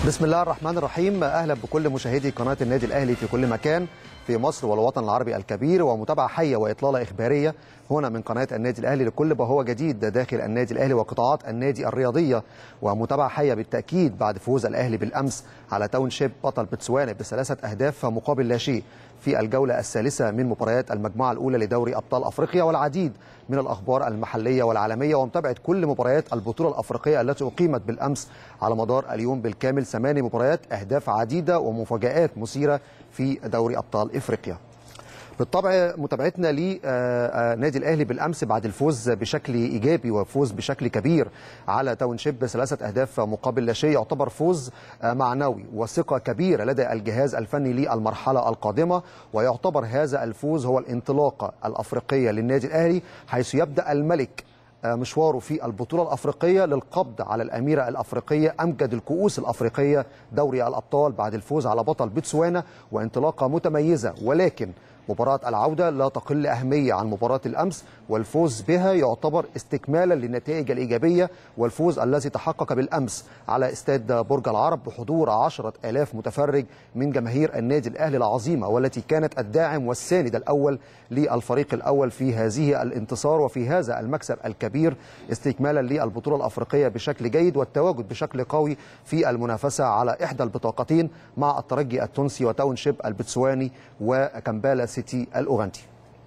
بسم الله الرحمن الرحيم اهلا بكل مشاهدي قناه النادي الاهلي في كل مكان في مصر والوطن العربي الكبير ومتابعه حيه واطلاله اخباريه هنا من قناه النادي الاهلي لكل ما هو جديد داخل النادي الاهلي وقطاعات النادي الرياضيه ومتابعه حيه بالتاكيد بعد فوز الاهلي بالامس على تاون شيب بطل بتسوانا بثلاثه اهداف مقابل لا شيء في الجوله الثالثه من مباريات المجموعه الاولى لدوري ابطال افريقيا والعديد من الاخبار المحليه والعالميه ومتابعه كل مباريات البطوله الافريقيه التي اقيمت بالامس على مدار اليوم بالكامل ثماني مباريات اهداف عديده ومفاجات مثيره في دوري ابطال افريقيا. بالطبع متابعتنا لنادي الاهلي بالامس بعد الفوز بشكل ايجابي وفوز بشكل كبير على تاون شيب بثلاثه اهداف مقابل لا شيء يعتبر فوز معنوي وثقه كبيره لدى الجهاز الفني للمرحله القادمه ويعتبر هذا الفوز هو الانطلاقه الافريقيه للنادي الاهلي حيث يبدا الملك مشواره في البطولة الأفريقية للقبض على الأميرة الأفريقية أمجد الكؤوس الأفريقية دوري الأبطال بعد الفوز على بطل بتسوانا وانطلاقة متميزة ولكن مباراة العودة لا تقل أهمية عن مباراة الأمس والفوز بها يعتبر استكمالا للنتائج الإيجابية والفوز الذي تحقق بالأمس على استاد برج العرب بحضور عشرة آلاف متفرج من جماهير النادي الأهلي العظيمة والتي كانت الداعم والساند الأول للفريق الأول في هذه الانتصار وفي هذا المكسب الكبير استكمالا للبطولة الأفريقية بشكل جيد والتواجد بشكل قوي في المنافسة على إحدى البطاقتين مع الترجي التونسي وتاون شيب البتسواني وكمبالا سيتي الأوغندي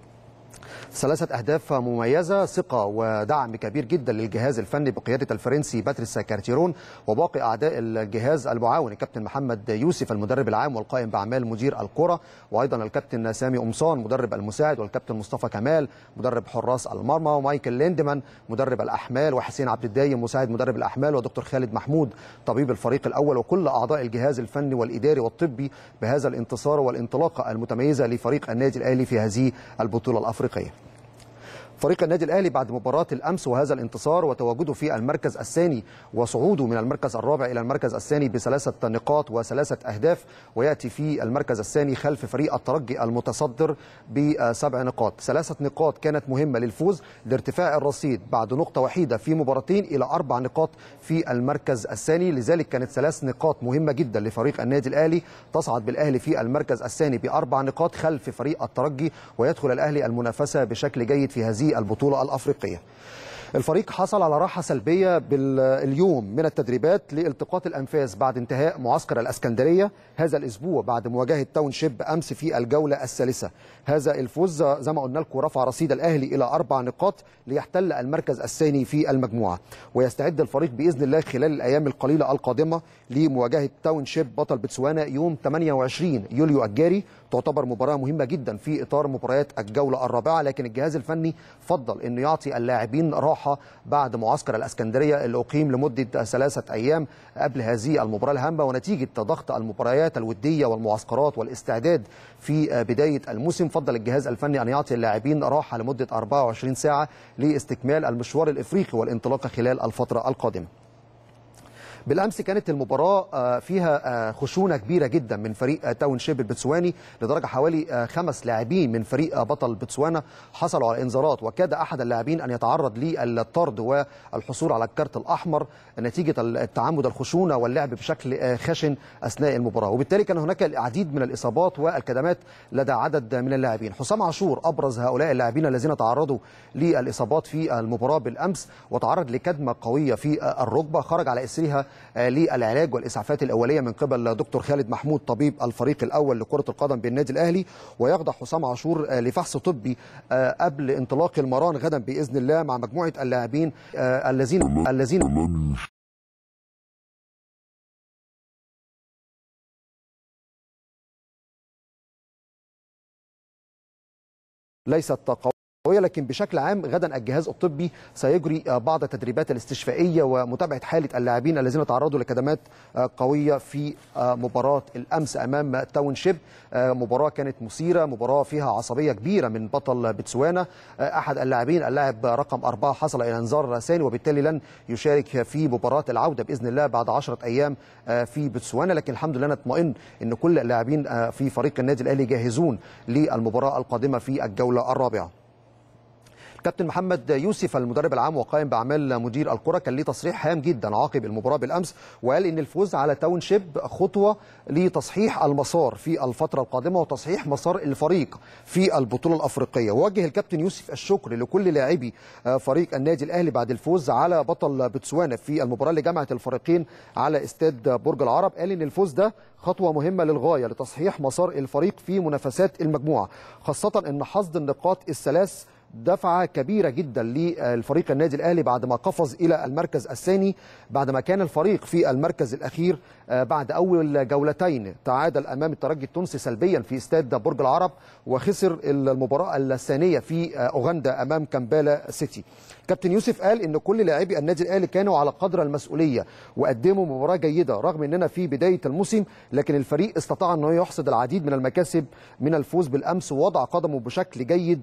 ثلاثة أهداف مميزة ثقة ودعم كبير جدا للجهاز الفني بقيادة الفرنسي باتريس كارتيرون وباقي أعداء الجهاز المعاون الكابتن محمد يوسف المدرب العام والقائم بأعمال مدير الكرة وأيضا الكابتن سامي قمصان مدرب المساعد والكابتن مصطفى كمال مدرب حراس المرمى ومايكل ليندمان مدرب الأحمال وحسين عبد الدايم مساعد مدرب الأحمال ودكتور خالد محمود طبيب الفريق الأول وكل أعضاء الجهاز الفني والإداري والطبي بهذا الانتصار والانطلاقة المتميزة لفريق النادي الأهلي في هذه البطولة الأفريقية فريق النادي الاهلي بعد مباراه الامس وهذا الانتصار وتواجده في المركز الثاني وصعوده من المركز الرابع الى المركز الثاني بثلاثه نقاط وثلاثه اهداف وياتي في المركز الثاني خلف فريق الترجي المتصدر بسبع نقاط ثلاثه نقاط كانت مهمه للفوز لارتفاع الرصيد بعد نقطه وحيده في مباراتين الى اربع نقاط في المركز الثاني لذلك كانت ثلاث نقاط مهمه جدا لفريق النادي الاهلي تصعد بالاهلي في المركز الثاني باربع نقاط خلف فريق الترجي ويدخل الاهلي المنافسه بشكل جيد في هذه البطولة الأفريقية الفريق حصل على راحة سلبية باليوم من التدريبات لالتقاط الأنفاس بعد انتهاء معسكر الأسكندرية هذا الأسبوع بعد مواجهة تاون شيب أمس في الجولة الثالثة هذا الفوز زي ما قلنا لكم رفع رصيد الأهلي إلى أربع نقاط ليحتل المركز الثاني في المجموعة ويستعد الفريق بإذن الله خلال الأيام القليلة القادمة لمواجهة تاون شيب بطل بتسوانا يوم 28 يوليو الجاري تعتبر مباراة مهمة جدا في إطار مباريات الجولة الرابعة لكن الجهاز الفني فضل أنه يعطي اللاعبين راحة بعد معسكر الأسكندرية اللي أقيم لمدة ثلاثة أيام قبل هذه المباراة الهامة ونتيجة ضغط المباريات الودية والمعسكرات والاستعداد في بداية الموسم فضل الجهاز الفني أن يعطي اللاعبين راحة لمدة 24 ساعة لاستكمال المشوار الإفريقي والانطلاقة خلال الفترة القادمة بالامس كانت المباراه فيها خشونه كبيره جدا من فريق تاون شيب البتسواني لدرجه حوالي خمس لاعبين من فريق بطل بتسوانا حصلوا على انذارات وكاد احد اللاعبين ان يتعرض للطرد والحصول على الكارت الاحمر نتيجه التعمد الخشونه واللعب بشكل خشن اثناء المباراه وبالتالي كان هناك العديد من الاصابات والكدمات لدى عدد من اللاعبين حسام عاشور ابرز هؤلاء اللاعبين الذين تعرضوا للاصابات في المباراه بالامس وتعرض لكدمه قويه في الركبه خرج على اثرها للعلاج والاسعافات الاوليه من قبل دكتور خالد محمود طبيب الفريق الاول لكره القدم بالنادي الاهلي ويخضع حسام عاشور لفحص طبي قبل انطلاق المران غدا باذن الله مع مجموعه اللاعبين الذين الذين ليست قوية قوية لكن بشكل عام غدا الجهاز الطبي سيجري بعض التدريبات الاستشفائية ومتابعة حالة اللاعبين الذين تعرضوا لكدمات قوية في مباراة الأمس أمام تاون شيب مباراة كانت مثيرة مباراة فيها عصبية كبيرة من بطل بتسوانا أحد اللاعبين اللاعب رقم أربعة حصل إلى إنذار ثاني وبالتالي لن يشارك في مباراة العودة بإذن الله بعد عشرة أيام في بتسوانا لكن الحمد لله نطمئن أن كل اللاعبين في فريق النادي الأهلي جاهزون للمباراة القادمة في الجولة الرابعة كابتن محمد يوسف المدرب العام وقائم باعمال مدير الكره كان ليه تصريح هام جدا عقب المباراه بالامس وقال ان الفوز على تاون شيب خطوه لتصحيح المسار في الفتره القادمه وتصحيح مسار الفريق في البطوله الافريقيه ووجه الكابتن يوسف الشكر لكل لاعبي فريق النادي الاهلي بعد الفوز على بطل بتسوانا في المباراه اللي جمعت الفريقين على استاد برج العرب قال ان الفوز ده خطوه مهمه للغايه لتصحيح مسار الفريق في منافسات المجموعه خاصه ان حصد النقاط الثلاث دفعة كبيرة جدا للفريق النادي الأهلي بعد ما قفز إلى المركز الثاني بعد ما كان الفريق في المركز الأخير بعد أول جولتين تعادل أمام الترجي التونسي سلبيا في استاد برج العرب وخسر المباراة الثانية في أوغندا أمام كامبالا سيتي كابتن يوسف قال ان كل لاعبي النادي الاهلي كانوا على قدر المسؤوليه وقدموا مباراه جيده رغم اننا في بدايه الموسم لكن الفريق استطاع انه يحصد العديد من المكاسب من الفوز بالامس ووضع قدمه بشكل جيد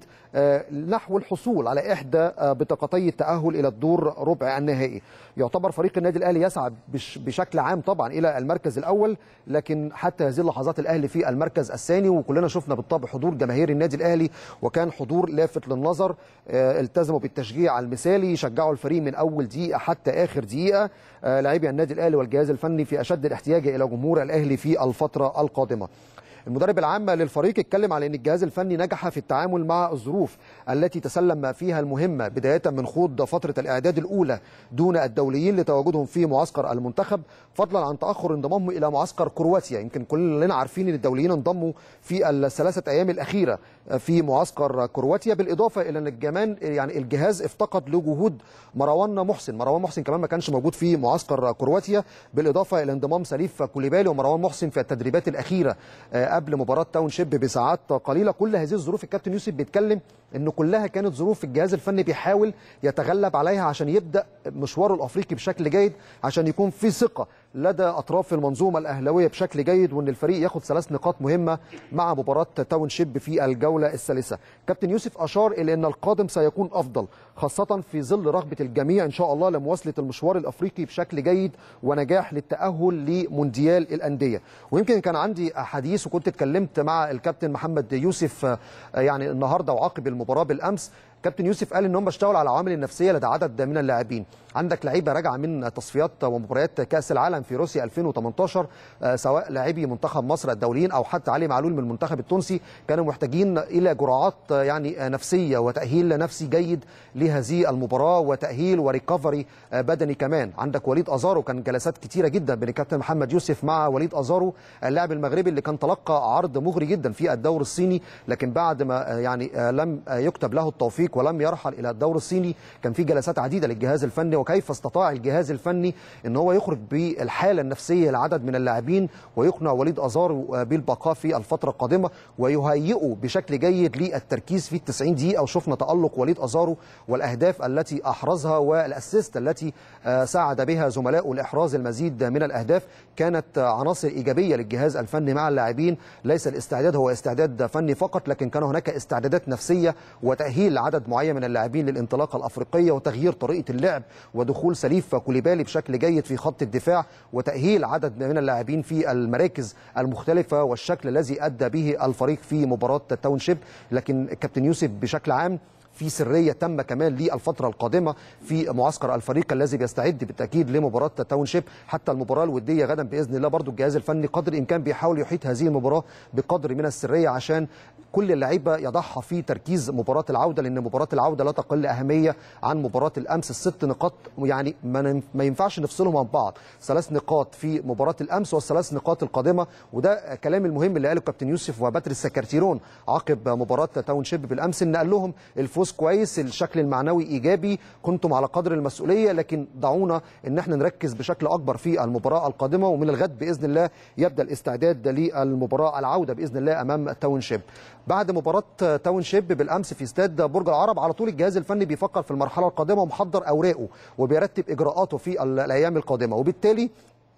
نحو الحصول على احدى بطاقتي التاهل الى الدور ربع النهائي يعتبر فريق النادي الاهلي يسعى بشكل عام طبعا الى المركز الاول لكن حتى هذه اللحظات الاهلي في المركز الثاني وكلنا شفنا بالطبع حضور جماهير النادي الاهلي وكان حضور لافت للنظر التزموا بالتشجيع المثالي شجعوا الفريق من اول دقيقه حتى اخر دقيقه لاعبي النادي الاهلي والجهاز الفني في اشد الاحتياج الى جمهور الاهلي في الفتره القادمه المدرب العام للفريق اتكلم على ان الجهاز الفني نجح في التعامل مع الظروف التي تسلم فيها المهمه بدايه من خوض فتره الاعداد الاولى دون الدوليين لتواجدهم في معسكر المنتخب فضلا عن تاخر انضمامهم الى معسكر كرواتيا يمكن كلنا عارفين ان الدوليين انضموا في الثلاثه ايام الاخيره في معسكر كرواتيا بالاضافه الى ان كمان يعني الجهاز افتقد لجهود مروان محسن مروان محسن كمان ما كانش موجود في معسكر كرواتيا بالاضافه الى انضمام سليف كوليبالي ومروان محسن في التدريبات الاخيره قبل مباراه تاون شيب بساعات قليله كل هذه الظروف الكابتن يوسف بيتكلم انه كلها كانت ظروف الجهاز الفني بيحاول يتغلب عليها عشان يبدا مشواره الافريقي بشكل جيد عشان يكون في ثقه لدى اطراف المنظومه الاهلاويه بشكل جيد وان الفريق ياخد ثلاث نقاط مهمه مع مباراه تاون شيب في الجوله الثالثه كابتن يوسف اشار الى ان القادم سيكون افضل خاصه في ظل رغبه الجميع ان شاء الله لمواصله المشوار الافريقي بشكل جيد ونجاح للتاهل لمونديال الانديه ويمكن كان عندي حديث وكنت اتكلمت مع الكابتن محمد يوسف يعني النهارده وعقب المباراه بالامس كابتن يوسف قال ان هم اشتغلوا على العوامل النفسيه لدى عدد من اللاعبين عندك لعيبه راجعه من تصفيات ومباريات كاس العالم في روسيا 2018 سواء لاعبي منتخب مصر الدوليين او حتى علي معلول من المنتخب التونسي كانوا محتاجين الى جرعات يعني نفسيه وتاهيل نفسي جيد لهذه المباراه وتاهيل وريكفري بدني كمان عندك وليد ازارو كان جلسات كتيره جدا بين الكابتن محمد يوسف مع وليد ازارو اللاعب المغربي اللي كان تلقى عرض مغري جدا في الدوري الصيني لكن بعد ما يعني لم يكتب له التوفيق ولم يرحل الى الدوري الصيني كان في جلسات عديده للجهاز الفني وكيف استطاع الجهاز الفني ان هو يخرج بالحاله النفسيه لعدد من اللاعبين ويقنع وليد ازارو بالبقاء في الفتره القادمه ويهيئه بشكل جيد للتركيز في ال 90 دقيقه وشفنا تالق وليد ازارو والاهداف التي احرزها والاسيست التي ساعد بها زملائه لاحراز المزيد من الاهداف كانت عناصر ايجابيه للجهاز الفني مع اللاعبين ليس الاستعداد هو استعداد فني فقط لكن كان هناك استعدادات نفسيه وتاهيل عدد معين من اللاعبين للانطلاقه الافريقيه وتغيير طريقه اللعب ودخول سليف كوليبالي بشكل جيد في خط الدفاع وتاهيل عدد من اللاعبين في المراكز المختلفه والشكل الذي ادى به الفريق في مباراه التاون شيب لكن كابتن يوسف بشكل عام في سريه تامه كمان للفتره القادمه في معسكر الفريق الذي بيستعد بالتاكيد لمباراه تاون شيب حتى المباراه الوديه غدا باذن الله برضو الجهاز الفني قدر الامكان بيحاول يحيط هذه المباراه بقدر من السريه عشان كل اللعيبه يضعها في تركيز مباراه العوده لان مباراه العوده لا تقل اهميه عن مباراه الامس الست نقاط يعني ما ينفعش نفصلهم عن بعض ثلاث نقاط في مباراه الامس والثلاث نقاط القادمه وده كلام المهم اللي قاله كابتن يوسف وباتري السكرتيرون عقب مباراه تاون شيب بالامس ان قال لهم الفوز كويس الشكل المعنوي ايجابي كنتم على قدر المسؤوليه لكن دعونا ان احنا نركز بشكل اكبر في المباراه القادمه ومن الغد باذن الله يبدا الاستعداد للمباراه العوده باذن الله امام تاون شيب بعد مباراه تاون شيب بالامس في استاد برج العرب على طول الجهاز الفني بيفكر في المرحله القادمه ومحضر اوراقه وبيرتب اجراءاته في الايام القادمه وبالتالي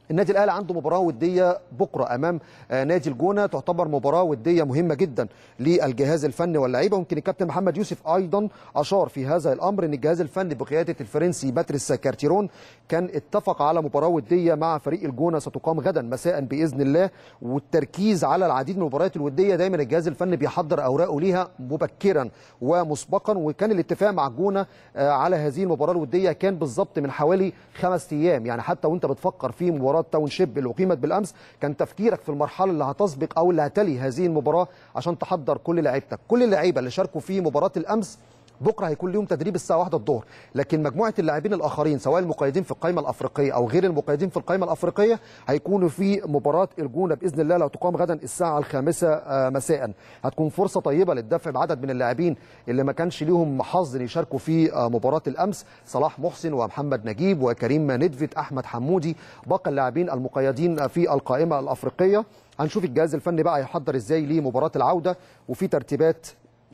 النادي الاهلي عنده مباراه وديه بكره امام نادي الجونه تعتبر مباراه وديه مهمه جدا للجهاز الفني واللعيبه ويمكن الكابتن محمد يوسف ايضا اشار في هذا الامر ان الجهاز الفني بقياده الفرنسي باتريس كارتيرون كان اتفق على مباراه وديه مع فريق الجونه ستقام غدا مساء باذن الله والتركيز على العديد من المباريات الوديه دايما الجهاز الفني بيحضر اوراقه ليها مبكرا ومسبقا وكان الاتفاق مع الجونه على هذه المباراه الوديه كان بالظبط من حوالي خمس ايام يعني حتى وانت بتفكر في مباراه تاون شيب اللي اقيمت بالامس كان تفكيرك في المرحله اللي هتسبق او اللي هتلي هذه المباراه عشان تحضر كل لعيبتك كل اللعيبه اللي شاركوا في مباراه الامس بكره هيكون لهم تدريب الساعه 1 الظهر لكن مجموعه اللاعبين الاخرين سواء المقيدين في القائمه الافريقيه او غير المقيدين في القائمه الافريقيه هيكونوا في مباراه الجونه باذن الله لو تقام غدا الساعه الخامسه مساء هتكون فرصه طيبه للدفع بعدد من اللاعبين اللي ما كانش ليهم حظ ان يشاركوا في مباراه الامس صلاح محسن ومحمد نجيب وكريم ندفت احمد حمودي باقي اللاعبين المقيدين في القائمه الافريقيه هنشوف الجهاز الفني بقى هيحضر ازاي لمباراه العوده وفي ترتيبات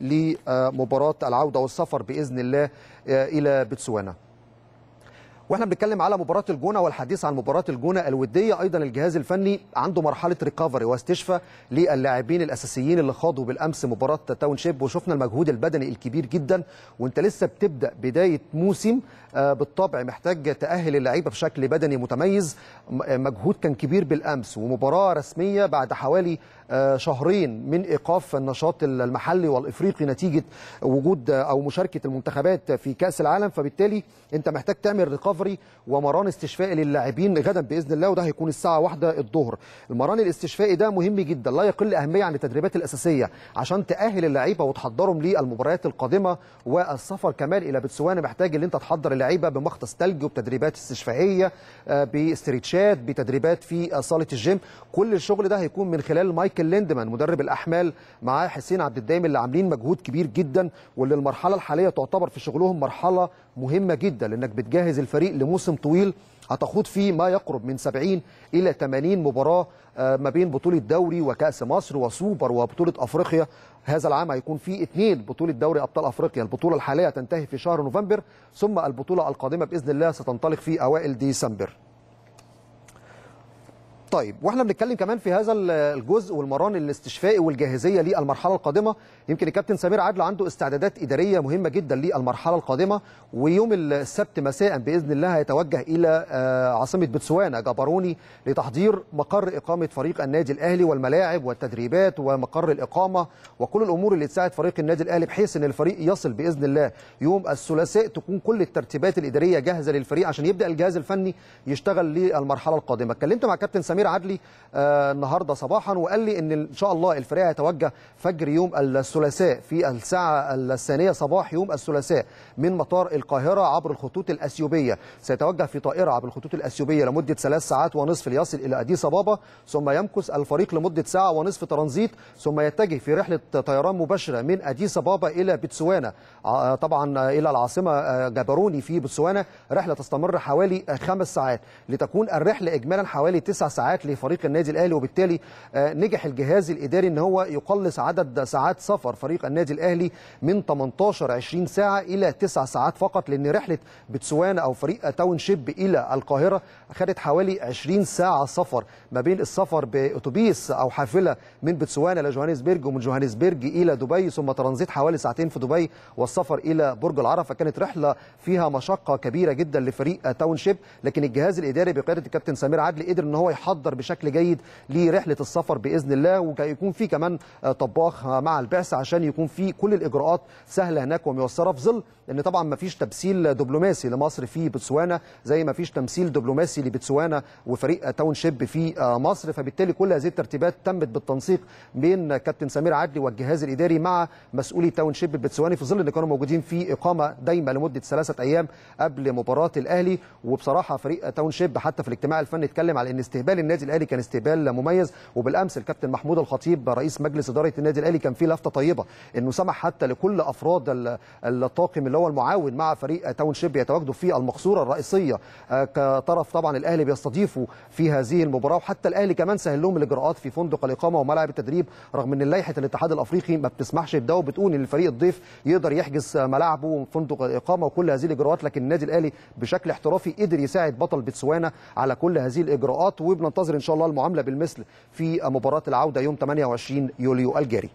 لمباراة العودة والسفر بإذن الله إلى بتسوانا واحنا بنتكلم على مباراه الجونه والحديث عن مباراه الجونه الوديه ايضا الجهاز الفني عنده مرحله ريكفري واستشفاء للاعبين الاساسيين اللي خاضوا بالامس مباراه تاون شيب وشفنا المجهود البدني الكبير جدا وانت لسه بتبدا بدايه موسم بالطبع محتاج تاهل اللعيبه بشكل بدني متميز مجهود كان كبير بالامس ومباراه رسميه بعد حوالي شهرين من ايقاف النشاط المحلي والافريقي نتيجه وجود او مشاركه المنتخبات في كاس العالم فبالتالي انت محتاج تعمل ريكفري ومران استشفائي للاعبين غدا باذن الله وده هيكون الساعه واحدة الظهر المران الاستشفائي ده مهم جدا لا يقل اهميه عن التدريبات الاساسيه عشان تاهل اللعيبه وتحضرهم للمباريات القادمه والسفر كمان الى بتسوانا محتاج ان انت تحضر اللعيبه بمختص ثلج وبتدريبات استشفائيه باستريتشات بتدريبات في صاله الجيم كل الشغل ده هيكون من خلال مايكل ليندمان مدرب الاحمال معاه حسين عبد الدايم اللي عاملين مجهود كبير جدا واللي المرحله الحاليه تعتبر في شغلهم مرحله مهمه جدا لانك بتجهز الفريق لموسم طويل هتخوض فيه ما يقرب من 70 الى 80 مباراه ما بين بطوله دوري وكاس مصر وسوبر وبطوله افريقيا هذا العام هيكون في اثنين بطوله دوري ابطال افريقيا البطوله الحاليه تنتهي في شهر نوفمبر ثم البطوله القادمه باذن الله ستنطلق في اوائل ديسمبر طيب واحنا بنتكلم كمان في هذا الجزء والمران الاستشفائي والجاهزيه للمرحله القادمه يمكن الكابتن سمير عادل عنده استعدادات اداريه مهمه جدا للمرحله القادمه ويوم السبت مساء باذن الله هيتوجه الى عاصمه بتسوانا جبروني لتحضير مقر اقامه فريق النادي الاهلي والملاعب والتدريبات ومقر الاقامه وكل الامور اللي تساعد فريق النادي الاهلي بحيث ان الفريق يصل باذن الله يوم الثلاثاء تكون كل الترتيبات الاداريه جاهزه للفريق عشان يبدا الجهاز الفني يشتغل للمرحله القادمه اتكلمت مع كابتن سمير عدلي آه النهارده صباحا وقال لي ان ان شاء الله الفريق هيتوجه فجر يوم الثلاثاء في الساعه الثانيه صباح يوم الثلاثاء من مطار القاهره عبر الخطوط الاثيوبيه سيتوجه في طائره عبر الخطوط الاثيوبيه لمده ثلاث ساعات ونصف ليصل الى اديس ابابا ثم يمكث الفريق لمده ساعه ونصف ترانزيت ثم يتجه في رحله طيران مباشره من اديس ابابا الى بتسوانا طبعا الى العاصمه جبروني في بتسوانا رحله تستمر حوالي خمس ساعات لتكون الرحله اجمالا حوالي تسع ساعات لفريق النادي الاهلي وبالتالي نجح الجهاز الاداري ان هو يقلص عدد ساعات سفر فريق النادي الاهلي من 18 20 ساعه الى 9 ساعات فقط لان رحله بتسوانا او فريق تاون شيب الى القاهره خدت حوالي 20 ساعه سفر ما بين السفر باتوبيس او حافله من بتسوانا لجوهانسبرج ومن جوهانسبرج الى دبي ثم ترانزيت حوالي ساعتين في دبي والسفر الى برج العرب فكانت رحله فيها مشقه كبيره جدا لفريق تاون شيب لكن الجهاز الاداري بقياده الكابتن سمير عدلي قدر ان هو يحضر بشكل جيد لرحله السفر باذن الله ويكون في كمان طباخ مع البعثه عشان يكون في كل الاجراءات سهله هناك وميسره في ظل ان طبعا ما فيش تمثيل دبلوماسي لمصر في بتسوانا زي ما فيش تمثيل دبلوماسي لبتسوانا وفريق تاون شيب في مصر فبالتالي كل هذه الترتيبات تمت بالتنسيق بين كابتن سمير عدلي والجهاز الاداري مع مسؤولي تاون شيب البتسواني في ظل ان كانوا موجودين في اقامه دايمه لمده ثلاثه ايام قبل مباراه الاهلي وبصراحه فريق تاون شيب حتى في الاجتماع الفني اتكلم على ان استقبال النادي الاهلي كان استقبال مميز وبالامس الكابتن محمود الخطيب رئيس مجلس اداره النادي الاهلي كان في لفته طيبه انه سمح حتى لكل افراد ال- الطاقم اللي هو المعاون مع فريق تاون شيب يتواجدوا في المقصوره الرئيسيه آه، كطرف طبعا الاهلي بيستضيفوا في هذه المباراه وحتى الاهلي كمان سهل لهم الاجراءات في فندق الاقامه وملعب التدريب رغم ان لائحه الاتحاد الافريقي ما بتسمحش بده وبتقول ان الفريق الضيف يقدر يحجز ملاعبه وفندق الاقامه وكل هذه الاجراءات لكن النادي الاهلي بشكل احترافي قدر يساعد بطل بتسوانا على كل هذه الاجراءات وبننتظر ان شاء الله المعامله بالمثل في مباراه العوده يوم 28 يوليو الجاري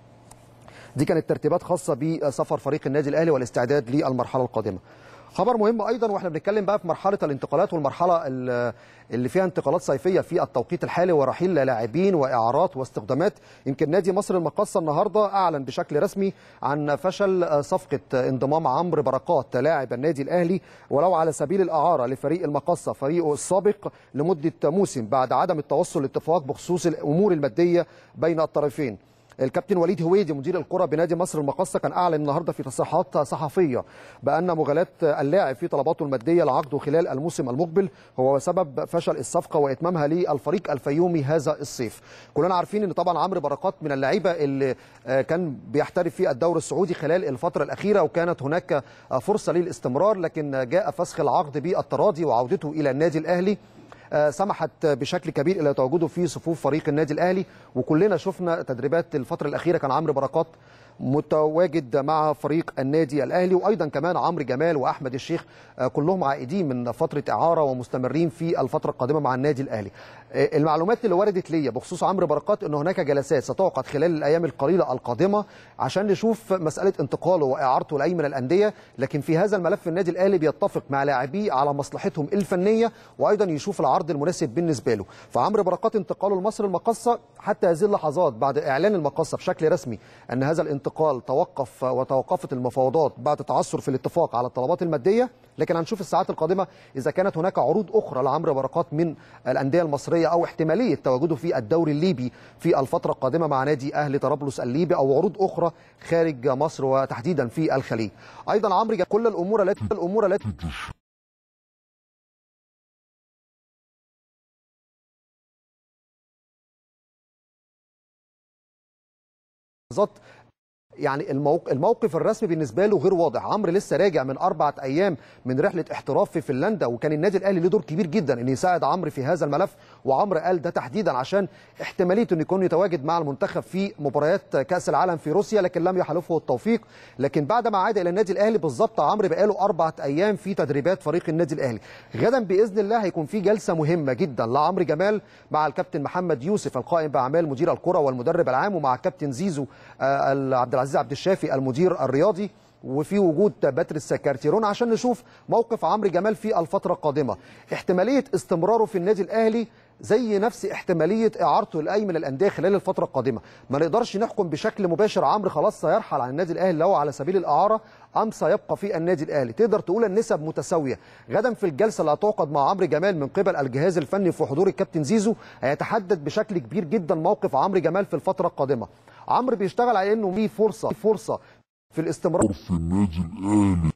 دي كانت ترتيبات خاصه بسفر فريق النادي الاهلي والاستعداد للمرحله القادمه خبر مهم ايضا واحنا بنتكلم بقى في مرحله الانتقالات والمرحله ال- اللي فيها انتقالات صيفيه في التوقيت الحالي ورحيل لاعبين واعارات واستخدامات يمكن نادي مصر المقاصه النهارده اعلن بشكل رسمي عن فشل صفقه انضمام عمرو بركات لاعب النادي الاهلي ولو على سبيل الاعاره لفريق المقاصه فريقه السابق لمده موسم بعد عدم التوصل لاتفاق بخصوص الامور الماديه بين الطرفين الكابتن وليد هويدي مدير الكره بنادي مصر المقاصه كان اعلن النهارده في تصريحات صحفيه بان مغالاه اللاعب في طلباته الماديه لعقده خلال الموسم المقبل هو سبب فشل الصفقه واتمامها للفريق الفيومي هذا الصيف. كلنا عارفين ان طبعا عمرو بركات من اللعيبه اللي آه، كان بيحترف في الدوري السعودي خلال الفتره الاخيره وكانت هناك آه، فرصه للاستمرار لكن جاء فسخ العقد بالتراضي وعودته الى النادي الاهلي آه، سمحت بشكل كبير الى تواجده في صفوف فريق النادي الاهلي وكلنا شفنا تدريبات الفتره الاخيره كان عمرو بركات متواجد مع فريق النادي الاهلي وايضا كمان عمرو جمال واحمد الشيخ آه، كلهم عائدين من فتره اعاره ومستمرين في الفتره القادمه مع النادي الاهلي آه، المعلومات اللي وردت ليا بخصوص عمرو بركات ان هناك جلسات ستعقد خلال الايام القليله القادمه عشان نشوف مساله انتقاله واعارته لاي من الانديه لكن في هذا الملف النادي الاهلي بيتفق مع لاعبيه على مصلحتهم الفنيه وايضا يشوف العرض المناسب بالنسبه له فعمرو بركات انتقاله لمصر المقاصه حتى هذه اللحظات بعد اعلان المقاصه بشكل رسمي ان هذا الانتقال توقف وتوقفت المفاوضات بعد تعثر في الاتفاق على الطلبات الماديه لكن هنشوف الساعات القادمه اذا كانت هناك عروض اخرى لعمرو بركات من الانديه المصريه او احتماليه تواجده في الدوري الليبي في الفتره القادمه مع نادي اهلي طرابلس الليبي او عروض اخرى خارج مصر وتحديدا في الخليج ايضا عمرو جاب كل الامور التي الامور التي لحظات يعني الموقف, الموقف الرسمي بالنسبه له غير واضح عمرو لسه راجع من اربعه ايام من رحله احتراف في فنلندا وكان النادي الاهلي له دور كبير جدا ان يساعد عمرو في هذا الملف وعمرو قال ده تحديدا عشان احتماليه انه يكون يتواجد مع المنتخب في مباريات كاس العالم في روسيا لكن لم يحالفه التوفيق لكن بعد ما عاد الى النادي الاهلي بالظبط عمرو بقاله اربعه ايام في تدريبات فريق النادي الاهلي غدا باذن الله هيكون في جلسه مهمه جدا لعمرو جمال مع الكابتن محمد يوسف القائم باعمال مدير الكره والمدرب العام ومع الكابتن زيزو آه، عبد العزيز عبد الشافي المدير الرياضي وفي وجود باتريس كارتيرون عشان نشوف موقف عمرو جمال في الفتره القادمه احتماليه استمراره في النادي الاهلي زي نفس احتماليه اعارته لاي من الانديه خلال الفتره القادمه ما نقدرش نحكم بشكل مباشر عمرو خلاص سيرحل عن النادي الاهلي لو على سبيل الاعاره ام سيبقى في النادي الاهلي تقدر تقول النسب متساويه غدا في الجلسه اللي هتعقد مع عمرو جمال من قبل الجهاز الفني في حضور الكابتن زيزو هيتحدد بشكل كبير جدا موقف عمرو جمال في الفتره القادمه عمرو بيشتغل على انه ليه فرصه فرصه في الاستمرار في النادي الأهلي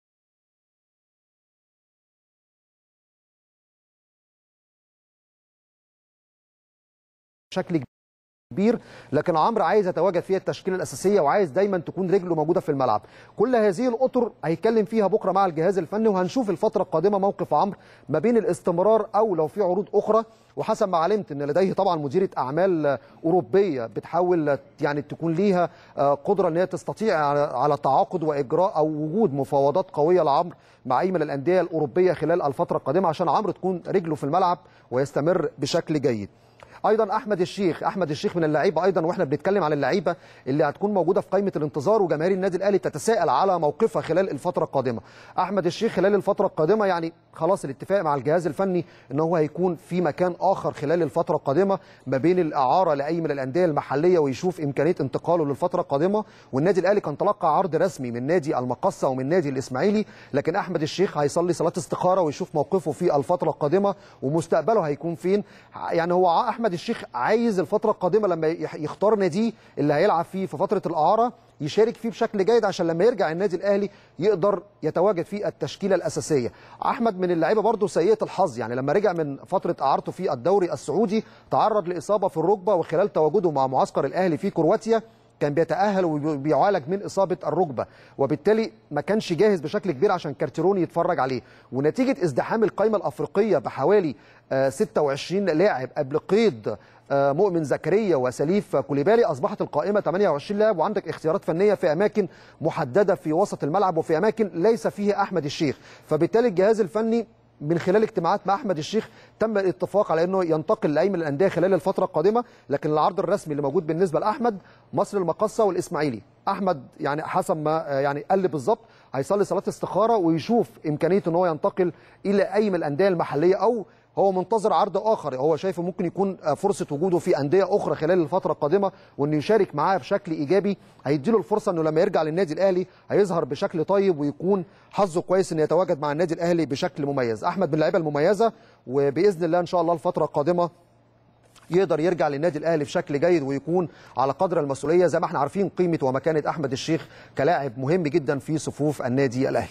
بشكل كبير لكن عمرو عايز يتواجد فيها التشكيله الاساسيه وعايز دايما تكون رجله موجوده في الملعب كل هذه الاطر هيتكلم فيها بكره مع الجهاز الفني وهنشوف الفتره القادمه موقف عمرو ما بين الاستمرار او لو في عروض اخرى وحسب ما علمت ان لديه طبعا مديره اعمال اوروبيه بتحاول يعني تكون ليها قدره ان هي تستطيع على تعاقد واجراء او وجود مفاوضات قويه لعمرو مع اي من الانديه الاوروبيه خلال الفتره القادمه عشان عمرو تكون رجله في الملعب ويستمر بشكل جيد ايضا احمد الشيخ احمد الشيخ من اللعيبه ايضا واحنا بنتكلم عن اللعيبه اللي هتكون موجوده في قائمه الانتظار وجماهير النادي الاهلي تتساءل على موقفها خلال الفتره القادمه احمد الشيخ خلال الفتره القادمه يعني خلاص الاتفاق مع الجهاز الفني ان هو هيكون في مكان اخر خلال الفتره القادمه ما بين الاعاره لاي من الانديه المحليه ويشوف امكانيه انتقاله للفتره القادمه والنادي الاهلي كان تلقى عرض رسمي من نادي المقصه ومن نادي الاسماعيلي لكن احمد الشيخ هيصلي صلاه استخاره ويشوف موقفه في الفتره القادمه ومستقبله هيكون فين يعني هو احمد احمد الشيخ عايز الفتره القادمه لما يح- يختار ناديه اللي هيلعب فيه في فتره الاعاره يشارك فيه بشكل جيد عشان لما يرجع النادي الاهلي يقدر يتواجد في التشكيله الاساسيه احمد من اللعيبه برضه سيئه الحظ يعني لما رجع من فتره اعارته في الدوري السعودي تعرض لاصابه في الركبه وخلال تواجده مع معسكر الاهلي في كرواتيا كان بيتأهل وبيعالج من إصابة الركبة وبالتالي ما كانش جاهز بشكل كبير عشان كارتيروني يتفرج عليه ونتيجة ازدحام القائمة الأفريقية بحوالي آه، 26 لاعب قبل قيد آه، مؤمن زكريا وسليف كوليبالي أصبحت القائمة 28 لاعب وعندك اختيارات فنية في أماكن محددة في وسط الملعب وفي أماكن ليس فيها أحمد الشيخ فبالتالي الجهاز الفني من خلال اجتماعات مع احمد الشيخ تم الاتفاق على انه ينتقل لاي من الانديه خلال الفتره القادمه لكن العرض الرسمي اللي موجود بالنسبه لاحمد مصر المقصه والاسماعيلي احمد يعني حسب ما آه، يعني قال لي بالظبط هيصلي صلاه استخاره ويشوف امكانيه ان هو ينتقل الى اي من الانديه المحليه او هو منتظر عرض اخر هو شايفه ممكن يكون آه، فرصه وجوده في انديه اخرى خلال الفتره القادمه وانه يشارك معاه بشكل ايجابي هيديله الفرصه انه لما يرجع للنادي الاهلي هيظهر بشكل طيب ويكون حظه كويس انه يتواجد مع النادي الاهلي بشكل مميز احمد من اللعيبه المميزه وباذن الله ان شاء الله الفتره القادمه يقدر يرجع للنادي الاهلي بشكل جيد ويكون على قدر المسؤوليه زي ما احنا عارفين قيمه ومكانه احمد الشيخ كلاعب مهم جدا في صفوف النادي الاهلي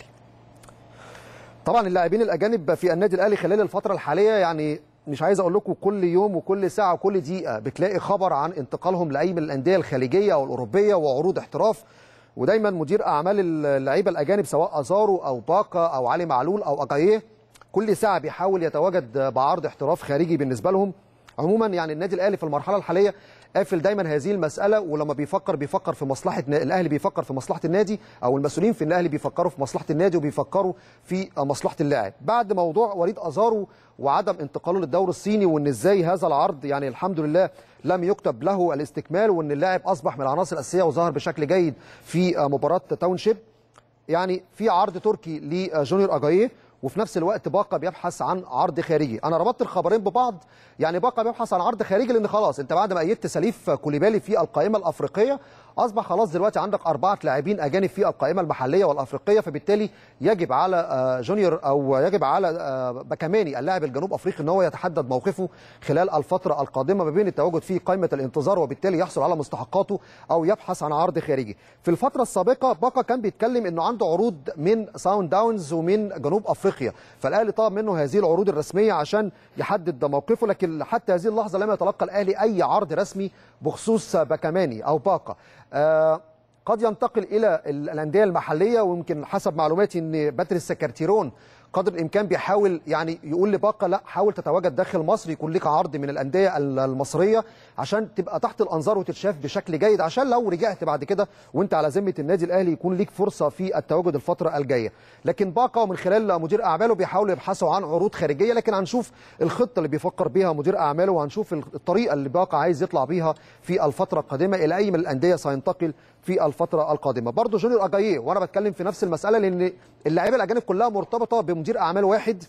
طبعا اللاعبين الاجانب في النادي الاهلي خلال الفتره الحاليه يعني مش عايز اقول لكم كل يوم وكل ساعه وكل دقيقه بتلاقي خبر عن انتقالهم لاي من الانديه الخليجيه او الاوروبيه وعروض احتراف ودايما مدير اعمال اللعيبه الاجانب سواء ازارو او باكا او علي معلول او اجاييه كل ساعه بيحاول يتواجد بعرض احتراف خارجي بالنسبه لهم عموما يعني النادي الاهلي في المرحله الحاليه قافل دايما هذه المساله ولما بيفكر بيفكر في مصلحه الاهلي بيفكر في مصلحه النادي او المسؤولين في الاهلي بيفكروا في مصلحه النادي وبيفكروا في مصلحه اللاعب بعد موضوع وليد ازارو وعدم انتقاله للدوري الصيني وان ازاي هذا العرض يعني الحمد لله لم يكتب له الاستكمال وان اللاعب اصبح من العناصر الاساسيه وظهر بشكل جيد في مباراه تاونشيب يعني في عرض تركي لجونيور اجاييه وفي نفس الوقت باقا بيبحث عن عرض خارجي انا ربطت الخبرين ببعض يعني باقا بيبحث عن عرض خارجي لان خلاص انت بعد ما ايدت سليف كوليبالي في القائمه الافريقيه اصبح خلاص دلوقتي عندك اربعه لاعبين اجانب في القائمه المحليه والافريقيه فبالتالي يجب على آه، جونيور او يجب على آه، باكاماني اللاعب الجنوب افريقي ان هو يتحدد موقفه خلال الفتره القادمه ما بين التواجد في قائمه الانتظار وبالتالي يحصل على مستحقاته او يبحث عن عرض خارجي في الفتره السابقه باقا كان بيتكلم انه عنده عروض من ساوند داونز ومن جنوب افريقيا فالاهلي طلب منه هذه العروض الرسميه عشان يحدد موقفه لكن حتى هذه اللحظه لم يتلقى الاهلي اي عرض رسمي بخصوص باكاماني او باقا آه قد ينتقل الى ال- الانديه المحليه ويمكن حسب معلوماتي ان باتريس سكرتيرون قدر الامكان بيحاول يعني يقول لباقا لا حاول تتواجد داخل مصر يكون لك عرض من الانديه ال- المصريه عشان تبقى تحت الانظار وتتشاف بشكل جيد عشان لو رجعت بعد كده وانت على ذمه النادي الاهلي يكون ليك فرصه في التواجد الفتره الجايه لكن باقا ومن خلال مدير اعماله بيحاولوا يبحثوا عن عروض خارجيه لكن هنشوف الخطه اللي بيفكر بيها مدير اعماله وهنشوف الطريقه اللي باقا عايز يطلع بيها في الفتره القادمه الى اي من الانديه سينتقل في الفتره القادمه برضه جونيور اجاييه وانا بتكلم في نفس المساله لان اللاعيبه الاجانب كلها مرتبطه بمدير اعمال واحد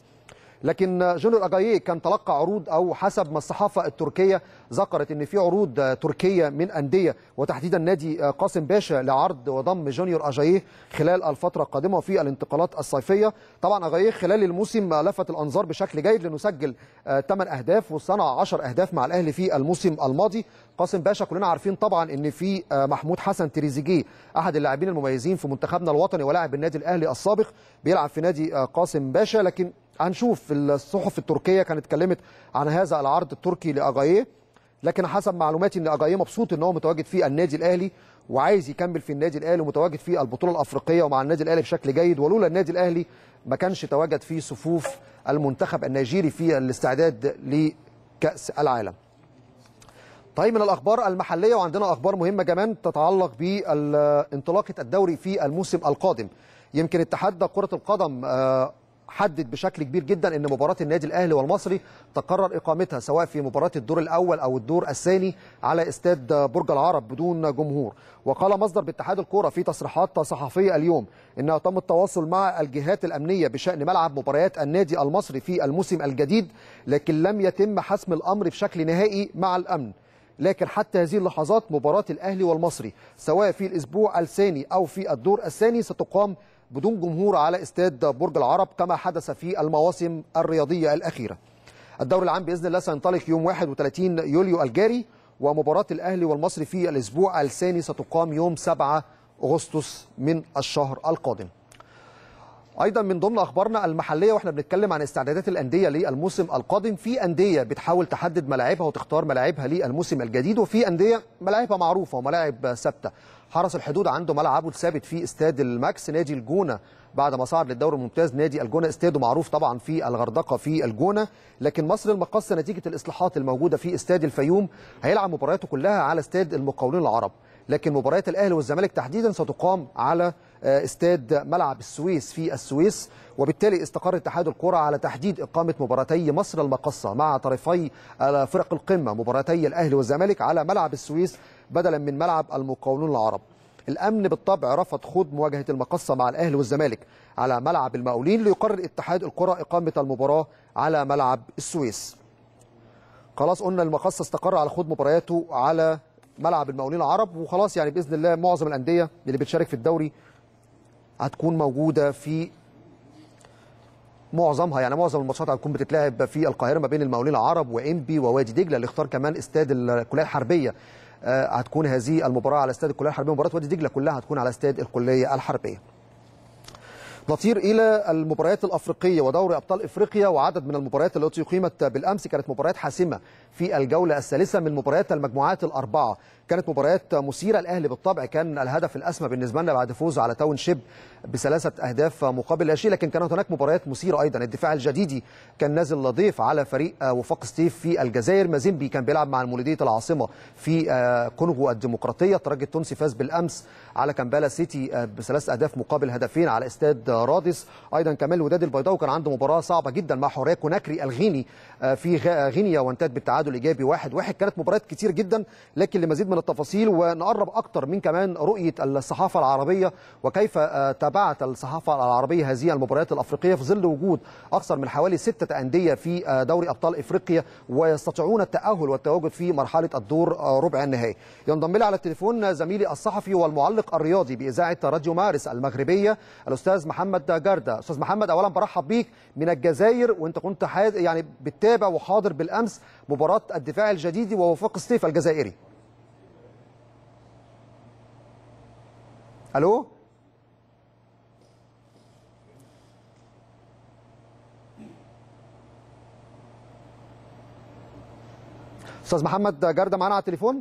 لكن جونيور اجاييه كان تلقى عروض او حسب ما الصحافه التركيه ذكرت ان في عروض تركيه من انديه وتحديدا نادي قاسم باشا لعرض وضم جونيور اجاييه خلال الفتره القادمه في الانتقالات الصيفيه طبعا اجاييه خلال الموسم لفت الانظار بشكل جيد لانه سجل 8 اهداف وصنع 10 اهداف مع الاهلي في الموسم الماضي قاسم باشا كلنا عارفين طبعا ان في محمود حسن تريزيجيه احد اللاعبين المميزين في منتخبنا الوطني ولاعب النادي الاهلي السابق بيلعب في نادي قاسم باشا لكن هنشوف الصحف التركيه كانت اتكلمت عن هذا العرض التركي لاجاييه لكن حسب معلوماتي ان اجاييه مبسوط ان هو متواجد في النادي الاهلي وعايز يكمل في النادي الاهلي ومتواجد في البطوله الافريقيه ومع النادي الاهلي بشكل جيد ولولا النادي الاهلي ما كانش تواجد في صفوف المنتخب النيجيري في الاستعداد لكاس العالم. طيب من الاخبار المحليه وعندنا اخبار مهمه كمان تتعلق بانطلاقه الدوري في الموسم القادم. يمكن اتحاد كره القدم حدد بشكل كبير جدا ان مباراه النادي الاهلي والمصري تقرر اقامتها سواء في مباراه الدور الاول او الدور الثاني على استاد برج العرب بدون جمهور وقال مصدر باتحاد الكوره في تصريحات صحفيه اليوم انه تم التواصل مع الجهات الامنيه بشان ملعب مباريات النادي المصري في الموسم الجديد لكن لم يتم حسم الامر بشكل نهائي مع الامن لكن حتى هذه اللحظات مباراه الاهلي والمصري سواء في الاسبوع الثاني او في الدور الثاني ستقام بدون جمهور على استاد برج العرب كما حدث في المواسم الرياضيه الاخيره. الدوري العام باذن الله سينطلق يوم 31 يوليو الجاري ومباراه الاهلي والمصري في الاسبوع الثاني ستقام يوم 7 اغسطس من الشهر القادم ايضا من ضمن اخبارنا المحليه واحنا بنتكلم عن استعدادات الانديه للموسم القادم في انديه بتحاول تحدد ملاعبها وتختار ملاعبها للموسم الجديد وفي انديه ملاعبها معروفه وملاعب ثابته حرس الحدود عنده ملعبه الثابت في استاد الماكس نادي الجونه بعد ما صعد للدوري الممتاز نادي الجونه استاده معروف طبعا في الغردقه في الجونه لكن مصر المقاصه نتيجه الاصلاحات الموجوده في استاد الفيوم هيلعب مبارياته كلها على استاد المقاولين العرب لكن مباريات الاهلي والزمالك تحديدا ستقام على استاد ملعب السويس في السويس وبالتالي استقر اتحاد الكرة على تحديد إقامة مباراتي مصر المقصة مع طرفي فرق القمة مباراتي الأهلي والزمالك على ملعب السويس بدلا من ملعب المقاولون العرب الأمن بالطبع رفض خوض مواجهة المقصة مع الأهلي والزمالك على ملعب المقاولين ليقرر اتحاد الكرة إقامة المباراة على ملعب السويس خلاص قلنا المقصة استقر على خوض مبارياته على ملعب المقاولين العرب وخلاص يعني باذن الله معظم الانديه اللي بتشارك في الدوري هتكون موجوده في معظمها يعني معظم الماتشات هتكون بتتلعب في القاهره ما بين المقاولين العرب وانبي ووادي دجله اللي اختار كمان استاد الكليه الحربيه هتكون هذه المباراه على استاد الكليه الحربيه مباراه وادي دجله كلها هتكون على استاد الكليه الحربيه نطير الى المباريات الافريقيه ودوري ابطال افريقيا وعدد من المباريات التي اقيمت بالامس كانت مباريات حاسمه في الجوله الثالثه من مباريات المجموعات الاربعه كانت مباريات مثيره الاهلي بالطبع كان الهدف الاسمى بالنسبه لنا بعد فوزه على تاون شيب بثلاثه اهداف مقابل لا شيء لكن كانت هناك مباريات مثيره ايضا الدفاع الجديدي كان نازل ضيف على فريق وفاق ستيف في الجزائر مازيمبي كان بيلعب مع المولوديه العاصمه في كونغو الديمقراطيه الترجي التونسي فاز بالامس على كامبالا سيتي بثلاث اهداف مقابل هدفين على استاد رادس ايضا كمان الوداد البيضاوي كان عنده مباراه صعبه جدا مع حوريه كوناكري الغيني في غينيا وانتهت بالتعادل الايجابي واحد واحد كانت مباريات كتير جدا لكن لمزيد من التفاصيل ونقرب اكتر من كمان رؤيه الصحافه العربيه وكيف تابعت الصحافه العربيه هذه المباريات الافريقيه في ظل وجود اكثر من حوالي سته انديه في دوري ابطال افريقيا ويستطيعون التاهل والتواجد في مرحله الدور ربع النهائي ينضم لي على التليفون زميلي الصحفي والمعلق الرياضي باذاعه راديو مارس المغربيه الاستاذ محمد جارده استاذ محمد اولا برحب بيك من الجزائر وانت كنت حاد يعني بتتابع وحاضر بالامس مباراه الدفاع الجديدي ووفاق ستيف الجزائري الو استاذ محمد جارده معانا على التليفون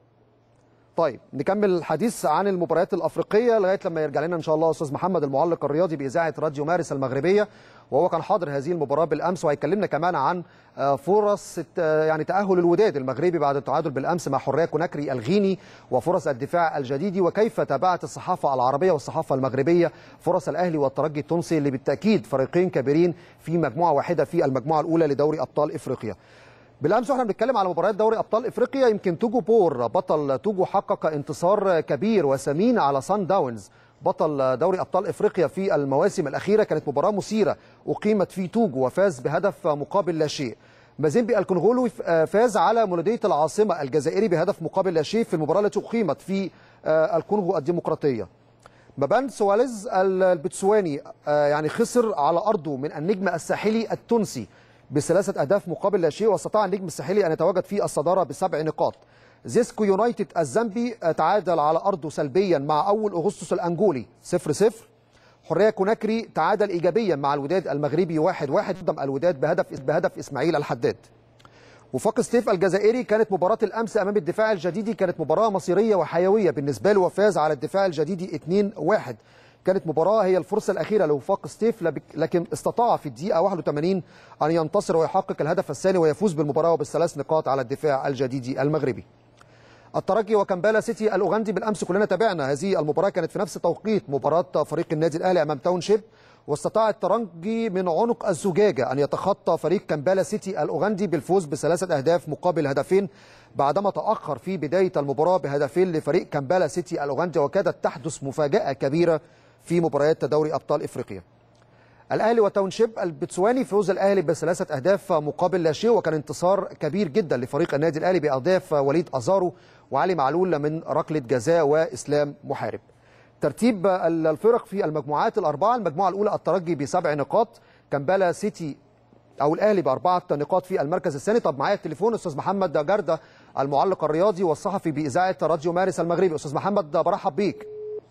طيب نكمل الحديث عن المباريات الافريقيه لغايه لما يرجع لنا ان شاء الله استاذ محمد المعلق الرياضي باذاعه راديو مارس المغربيه وهو كان حاضر هذه المباراه بالامس وهيكلمنا كمان عن فرص يعني تاهل الوداد المغربي بعد التعادل بالامس مع حريه كوناكري الغيني وفرص الدفاع الجديدي وكيف تابعت الصحافه العربيه والصحافه المغربيه فرص الاهلي والترجي التونسي اللي بالتاكيد فريقين كبيرين في مجموعه واحده في المجموعه الاولى لدوري ابطال افريقيا. بالامس واحنا بنتكلم على مباريات دوري ابطال افريقيا يمكن توجو بور بطل توجو حقق انتصار كبير وثمين على سان داونز بطل دوري ابطال افريقيا في المواسم الاخيره كانت مباراه مثيره اقيمت في توجو وفاز بهدف مقابل لا شيء مازيمبي الكونغولي فاز على مولوديه العاصمه الجزائري بهدف مقابل لا شيء في المباراه التي اقيمت في الكونغو الديمقراطيه مبان سواليز البتسواني يعني خسر على ارضه من النجم الساحلي التونسي بثلاثه اهداف مقابل لا شيء واستطاع النجم الساحلي ان يتواجد في الصداره بسبع نقاط زيسكو يونايتد الزامبي تعادل على ارضه سلبيا مع اول اغسطس الانجولي 0 0 حريه كوناكري تعادل ايجابيا مع الوداد المغربي 1 1 قدم الوداد بهدف بهدف اسماعيل الحداد وفاق ستيف الجزائري كانت مباراة الأمس أمام الدفاع الجديدي كانت مباراة مصيرية وحيوية بالنسبة له وفاز على الدفاع الجديدي 2-1 كانت مباراة هي الفرصة الأخيرة لوفاق ستيف لكن استطاع في الدقيقة 81 أن ينتصر ويحقق الهدف الثاني ويفوز بالمباراة وبالثلاث نقاط على الدفاع الجديدي المغربي الترجي وكمبالا سيتي الأوغندي بالأمس كلنا تابعنا هذه المباراة كانت في نفس توقيت مباراة فريق النادي الأهلي أمام تاون شيب واستطاع الترجي من عنق الزجاجة أن يتخطى فريق كمبالا سيتي الأوغندي بالفوز بثلاثة أهداف مقابل هدفين بعدما تأخر في بداية المباراة بهدفين لفريق كمبالا سيتي الأوغندي وكادت تحدث مفاجأة كبيرة في مباريات دوري أبطال إفريقيا الأهلي وتاونشيب البتسواني فوز الأهلي بثلاثة أهداف مقابل لا شيء وكان انتصار كبير جدا لفريق النادي الأهلي بأهداف وليد أزارو وعلي معلول من ركلة جزاء وإسلام محارب ترتيب الفرق في المجموعات الأربعة المجموعة الأولى الترجي بسبع نقاط كمبالا سيتي او الاهلي باربعه نقاط في المركز الثاني طب معايا التليفون استاذ محمد جرده المعلق الرياضي والصحفي باذاعه راديو مارس المغربي استاذ محمد برحب بيك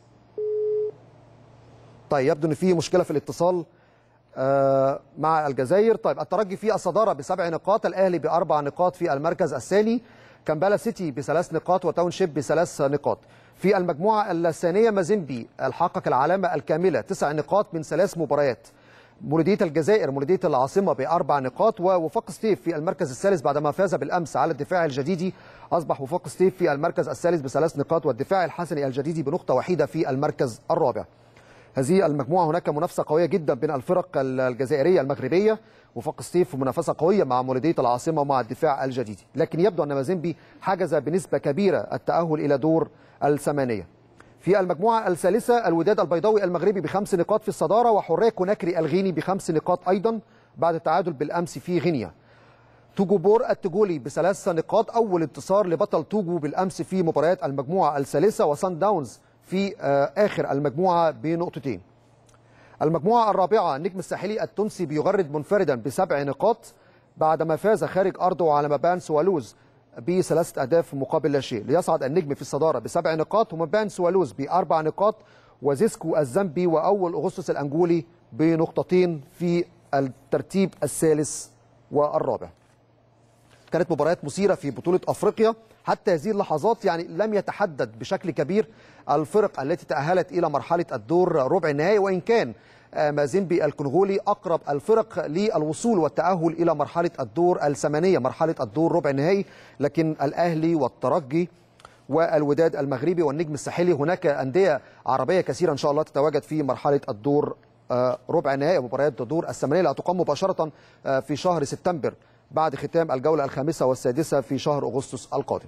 طيب يبدو ان في مشكله في الاتصال آه مع الجزائر طيب الترجي في الصداره بسبع نقاط الاهلي باربع نقاط في المركز الثاني كامبالا سيتي بثلاث نقاط وتاون شيب بثلاث نقاط في المجموعه الثانيه مازيمبي الحقق العلامه الكامله تسع نقاط من ثلاث مباريات مولودية الجزائر مولودية العاصمة بأربع نقاط ووفاق ستيف في المركز الثالث بعدما فاز بالأمس على الدفاع الجديدي أصبح وفاق ستيف في المركز الثالث بثلاث نقاط والدفاع الحسني الجديدي بنقطة وحيدة في المركز الرابع هذه المجموعة هناك منافسة قوية جدا بين الفرق الجزائرية المغربية وفاق ستيف منافسة قوية مع مولودية العاصمة ومع الدفاع الجديدي لكن يبدو أن مازيمبي حجز بنسبة كبيرة التأهل إلى دور الثمانية في المجموعة الثالثة الوداد البيضاوي المغربي بخمس نقاط في الصدارة وحرية كوناكري الغيني بخمس نقاط أيضا بعد التعادل بالأمس في غينيا توجو بور التجولي بثلاث نقاط أول انتصار لبطل توجو بالأمس في مباريات المجموعة الثالثة وسان داونز في آخر المجموعة بنقطتين المجموعة الرابعة النجم الساحلي التونسي بيغرد منفردا بسبع نقاط بعدما فاز خارج أرضه على مبان سوالوز بثلاثة أهداف مقابل لا شيء ليصعد النجم في الصدارة بسبع نقاط ومبان سوالوز بأربع نقاط وزيسكو الزامبي وأول أغسطس الأنجولي بنقطتين في الترتيب الثالث والرابع كانت مباريات مثيرة في بطولة أفريقيا حتى هذه اللحظات يعني لم يتحدد بشكل كبير الفرق التي تأهلت إلى مرحلة الدور ربع النهائي وإن كان مازيمبي الكونغولي أقرب الفرق للوصول والتأهل إلى مرحلة الدور الثمانية مرحلة الدور ربع النهائي لكن الأهلي والترجي والوداد المغربي والنجم الساحلي هناك أندية عربية كثيرة إن شاء الله تتواجد في مرحلة الدور ربع النهائي مباريات دور الثمانية اللي هتقام مباشرة في شهر سبتمبر بعد ختام الجولة الخامسة والسادسة في شهر أغسطس القادم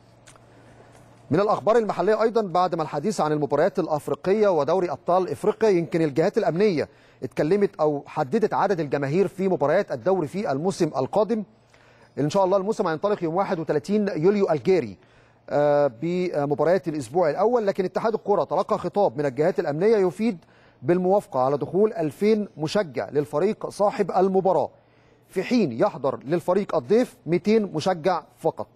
من الأخبار المحلية أيضا بعد ما الحديث عن المباريات الأفريقية ودوري أبطال إفريقيا يمكن الجهات الأمنية اتكلمت أو حددت عدد الجماهير في مباريات الدوري في الموسم القادم إن شاء الله الموسم هينطلق يوم 31 يوليو الجاري بمباريات الأسبوع الأول لكن اتحاد الكرة تلقى خطاب من الجهات الأمنية يفيد بالموافقة على دخول 2000 مشجع للفريق صاحب المباراة في حين يحضر للفريق الضيف 200 مشجع فقط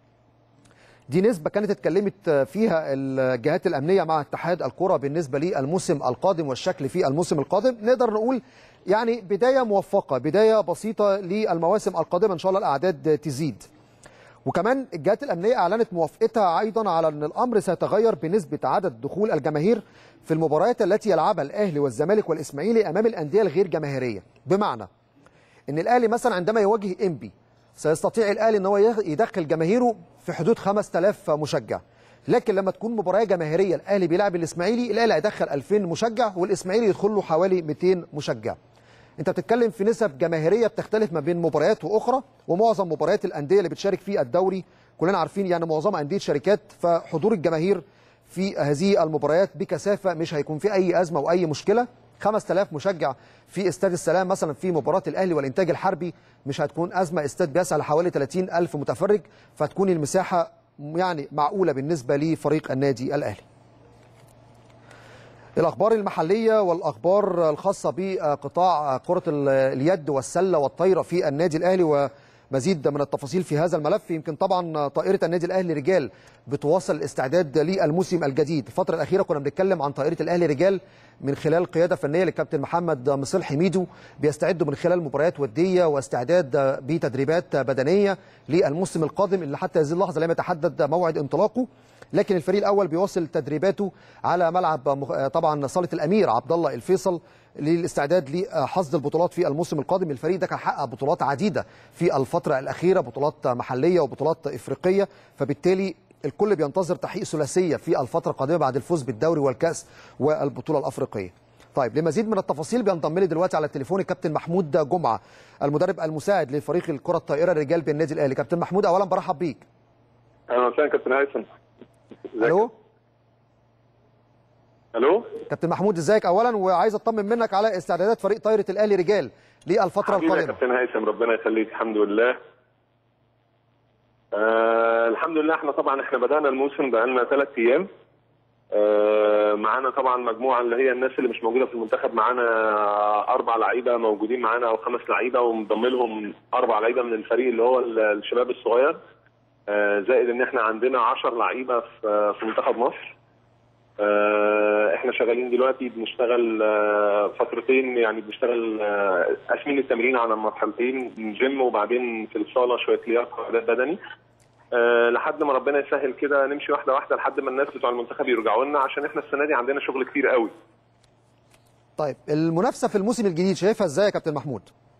دي نسبة كانت اتكلمت فيها الجهات الأمنية مع اتحاد الكرة بالنسبة للموسم القادم والشكل في الموسم القادم نقدر نقول يعني بداية موفقة بداية بسيطة للمواسم القادمة إن شاء الله الأعداد تزيد وكمان الجهات الأمنية أعلنت موافقتها أيضا على أن الأمر سيتغير بنسبة عدد دخول الجماهير في المباريات التي يلعبها الأهلي والزمالك والإسماعيلي أمام الأندية الغير جماهيرية بمعنى ان الاهلي مثلا عندما يواجه انبي سيستطيع الاهلي ان هو يدخل جماهيره في حدود 5000 مشجع لكن لما تكون مباراه جماهيريه الاهلي بيلعب الاسماعيلي الاهلي هيدخل 2000 مشجع والاسماعيلي يدخل له حوالي 200 مشجع انت بتتكلم في نسب جماهيريه بتختلف ما بين مباريات واخرى ومعظم مباريات الانديه اللي بتشارك في الدوري كلنا عارفين يعني معظمها انديه شركات فحضور الجماهير في هذه المباريات بكثافه مش هيكون في اي ازمه واي مشكله 5000 مشجع في استاد السلام مثلا في مباراه الاهلي والانتاج الحربي مش هتكون ازمه استاد بيسع لحوالي 30000 متفرج فتكون المساحه يعني معقوله بالنسبه لفريق النادي الاهلي. الاخبار المحليه والاخبار الخاصه بقطاع كره اليد والسله والطايره في النادي الاهلي ومزيد من التفاصيل في هذا الملف يمكن طبعا طائره النادي الاهلي رجال بتواصل الاستعداد للموسم الجديد الفتره الاخيره كنا بنتكلم عن طائره الاهلي رجال من خلال قياده فنيه للكابتن محمد مصلح ميدو بيستعدوا من خلال مباريات وديه واستعداد بتدريبات بدنيه للموسم القادم اللي حتى هذه اللحظه لم يتحدد موعد انطلاقه لكن الفريق الاول بيواصل تدريباته على ملعب طبعا صاله الامير عبد الله الفيصل للاستعداد لحصد البطولات في الموسم القادم الفريق ده كان حقق بطولات عديده في الفتره الاخيره بطولات محليه وبطولات افريقيه فبالتالي الكل بينتظر تحقيق ثلاثيه في الفتره القادمه بعد الفوز بالدوري والكاس والبطوله الافريقيه. طيب لمزيد من التفاصيل بينضم لي دلوقتي على التليفون الكابتن محمود جمعه المدرب المساعد لفريق الكره الطائره الرجال بالنادي الاهلي كابتن محمود اولا برحب بيك اهلا وسهلا كابتن هيثم الو الو كابتن محمود ازيك اولا وعايز اطمن منك على استعدادات فريق طايره الاهلي رجال للفتره حبيبي يا القادمه كابتن هيثم ربنا يخليك الحمد لله آه الحمد لله احنا طبعا احنا بدانا الموسم بقالنا ثلاث ايام آه، معانا طبعا مجموعه اللي هي الناس اللي مش موجوده في المنتخب معانا اربع لعيبه موجودين معانا او خمس لعيبه ومضم لهم اربع لعيبه من الفريق اللي هو ال- الشباب الصغير آه، زائد ان احنا عندنا 10 لعيبه في في منتخب مصر آه، احنا شغالين دلوقتي بنشتغل آه، فترتين يعني بنشتغل آه، قاسمين التمرين على مرحلتين جيم وبعدين في الصاله شويه لياقه وإعداد بدني آه، لحد ما ربنا يسهل كده نمشي واحده واحده لحد ما الناس بتوع المنتخب يرجعوا لنا عشان احنا السنه دي عندنا شغل كتير قوي طيب المنافسه في الموسم الجديد شايفها ازاي يا كابتن محمود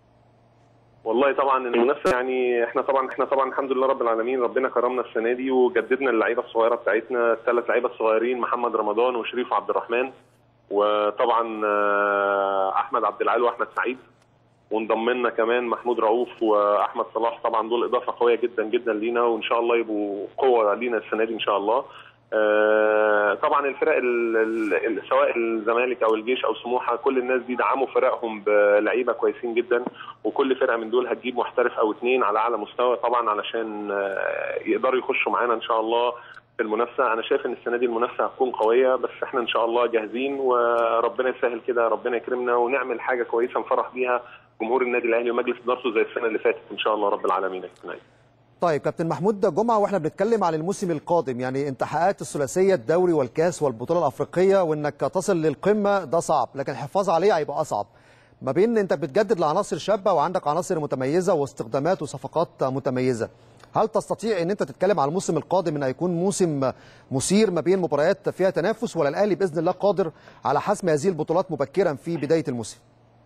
والله طبعا المنافسه يعني احنا طبعا احنا طبعا الحمد لله رب العالمين ربنا كرمنا السنه دي وجددنا اللعيبه الصغيره بتاعتنا الثلاث لعيبه الصغيرين محمد رمضان وشريف عبد الرحمن وطبعا آه، احمد عبد العال واحمد سعيد وانضم لنا كمان محمود رؤوف واحمد صلاح طبعا دول اضافه قويه جدا جدا لينا وان شاء الله يبقوا قوه لينا السنه دي ان شاء الله آه، طبعا الفرق ال- ال- ال- سواء الزمالك او الجيش او سموحه كل الناس دي دعموا فرقهم بلعيبه كويسين جدا وكل فرقه من دول هتجيب محترف او اتنين على اعلى مستوى طبعا علشان آه، يقدروا يخشوا معانا ان شاء الله في المنافسه انا شايف ان السنه دي المنافسه هتكون قويه بس احنا ان شاء الله جاهزين وربنا يسهل كده ربنا يكرمنا ونعمل حاجه كويسه نفرح بيها جمهور النادي الاهلي ومجلس ادارته زي السنه اللي فاتت ان شاء الله رب العالمين يا كابتن عايز. طيب كابتن محمود ده جمعه واحنا بنتكلم عن الموسم القادم يعني انت حققت الثلاثيه الدوري والكاس والبطوله الافريقيه وانك تصل للقمه ده صعب لكن الحفاظ عليه هيبقى اصعب ما بين انت بتجدد لعناصر شابه وعندك عناصر متميزه واستخدامات وصفقات متميزه هل تستطيع ان انت تتكلم على الموسم القادم ان هيكون موسم مثير ما بين مباريات فيها تنافس ولا الاهلي باذن الله قادر على حسم هذه البطولات مبكرا في بدايه الموسم